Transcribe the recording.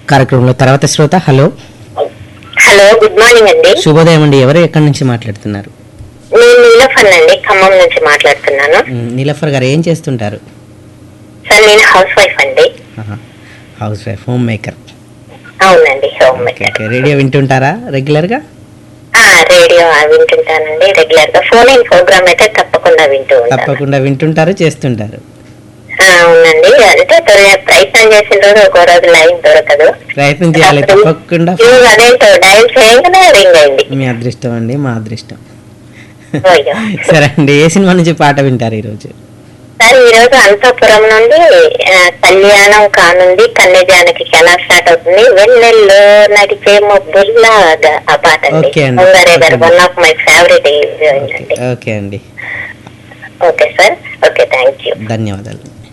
కార్యక్రమంలో తర్వాత శ్రోత హలో హలో గుడ్ మార్నింగ్ అండి శుభోదయం అండి ఎవరు ఎక్కడి నుంచి మాట్లాడుతున్నారు నేను నీలఫన్ అండి ఖమ్మం నుంచి మాట్లాడుతున్నాను మ్, నీలఫర్ గారు ఏం చేస్తుంటారు సార్ నేను హౌస్ వైఫ్ అండి ఆహా. హౌస్ వైఫ్ హోమ్ మేకర్ అవునండి home okay maker okay radio వింటుంటారా రెగ్యులర్గా రేడియో వింటుంటానండి రెగ్యులర్ గా ఫోన్ ఇన్ ప్రోగ్రామ్ అయితే తప్పకుండా వింటూ ఉంటాను తప్పకుండా వింటుంటారు చేస్తుంటారు ఆ, అవునండి అంటే త్వరగా ప్రయత్నం చేసిన రోజు ఒక రోజు లైన్ దొరకదు ప్రయత్నం చేయాలి తప్పకుండా ఇవి అదేంటో డయల్ చేయగానే రింగ్ అయింది మీ అదృష్టం అండి మా అదృష్టం అయ్యో. సరే అండి ఏ సినిమా నుంచి పాట వింటారు ఈరోజు సార్ ఈ రోజు అంతపురం నుండి ఆ, కళ్యాణం కానుంది కన్యజానకి ఎలా స్టార్ట్ అవుతుంది వెన్నెల్లో నడిచే మబ్బుల్లాగా ఆ పాట అండి ఓకే అండి. ముంగారే గారు okay. One of my favourite అండి ఓకే అండి okay sir okay thank you ధన్యవాదాలు